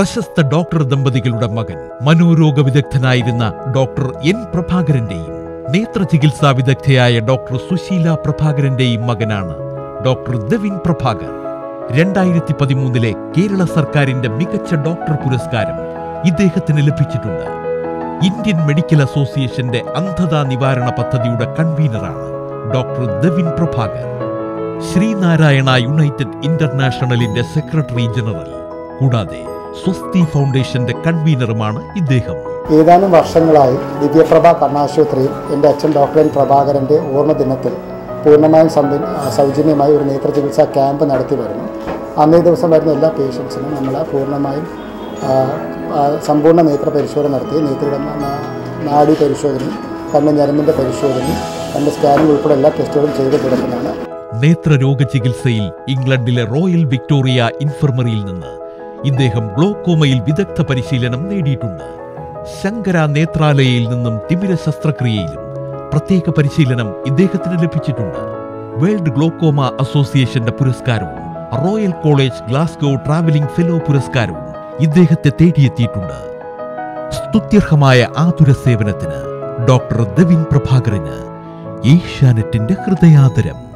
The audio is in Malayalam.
പ്രശസ്ത ഡോക്ടർ ദമ്പതികളുടെ മകൻ മനോരോഗ വിദഗ്ധനായിരുന്ന ഡോക്ടർ എൻ പ്രഭാകരന്റെയും നേത്ര ചികിത്സാ വിദഗ്ധയായ ഡോക്ടർ സുശീല പ്രഭാകരന്റെയും മകനാണ് ഡോക്ടർ ദവിൻ പ്രഭാകർ രണ്ടായിരത്തി പതിമൂന്നിലെ കേരള സർക്കാരിന്റെ മികച്ച ഡോക്ടർ പുരസ്കാരം ഇദ്ദേഹത്തിന് ലഭിച്ചിട്ടുണ്ട് ഇന്ത്യൻ മെഡിക്കൽ അസോസിയേഷന്റെ അന്ധതാ നിവാരണ പദ്ധതിയുടെ കൺവീനറാണ് ഡോക്ടർ ദവിൻ പ്രഭാകർ ശ്രീനാരായണ യുണൈറ്റഡ് ഇന്റർനാഷണലിന്റെ സെക്രട്ടറി ജനറൽ കൂടാതെ സ്വസ്തി ഫൗണ്ടേഷന്റെ കൺവീനറുമാണ് ഇദ്ദേഹം ഏതാനും വർഷങ്ങളായി ദിവ്യപ്രഭ കണ്ണാശുപത്രിയിൽ എൻ്റെ അച്ഛൻ ഡോക്ടർ എൻ പ്രഭാകരൻ്റെ ഓർമ്മ ദിനത്തിൽ പൂർണ്ണമായും സംവി- സൗജന്യമായി ഒരു നേത്ര ചികിത്സാ ക്യാമ്പ് നടത്തി വരുന്നു അന്നേ ദിവസം വരുന്ന എല്ലാ പേഷ്യൻസിനും നമ്മൾ പൂർണ്ണമായും ആ, ആ, സമ്പൂർണ്ണ നേത്ര പരിശോധന നടത്തി നേത്രയുടെ നാ- നാഡി പരിശോധനയും കണ്ണ് ഞരമ്പിൻ്റെ പരിശോധനയും കണ്ണ് സ്കാനിംഗ് ഉൾപ്പെടെ എല്ലാ ടെസ്റ്റുകളും ചെയ്ത് കൊടുക്കുന്നതാണ് നേത്രരോഗ ചികിത്സയിൽ ഇംഗ്ലണ്ടിലെ റോയൽ വിക്ടോറിയ ഇൻഫർമറിയിൽ നിന്ന് ഇദ്ദേഹം ഗ്ലോക്കോമയിൽ വിദഗ്ധ പരിശീലനം നേടിയിട്ടുണ്ട് ശങ്കര നേത്രാലയയിൽ നിന്നും തിമിര ശസ്ത്രക്രിയയിലും പ്രത്യേക പരിശീലനം ഇദ്ദേഹത്തിന് ലഭിച്ചിട്ടുണ്ട് വേൾഡ് ഗ്ലോക്കോമ അസോസിയേഷന്റെ പുരസ്കാരവും royal college Glasgow travelling fellow പുരസ്കാരവും ഇദ്ദേഹത്തെ തേടിയെത്തിയിട്ടുണ്ട് സ്തുത്യർഹമായ ആതുര സേവനത്തിന് ഡോക്ടർ ദവിൻ പ്രഭാകരന് ഏഷ്യാനെറ്റിന്റെ ഹൃദയാദരം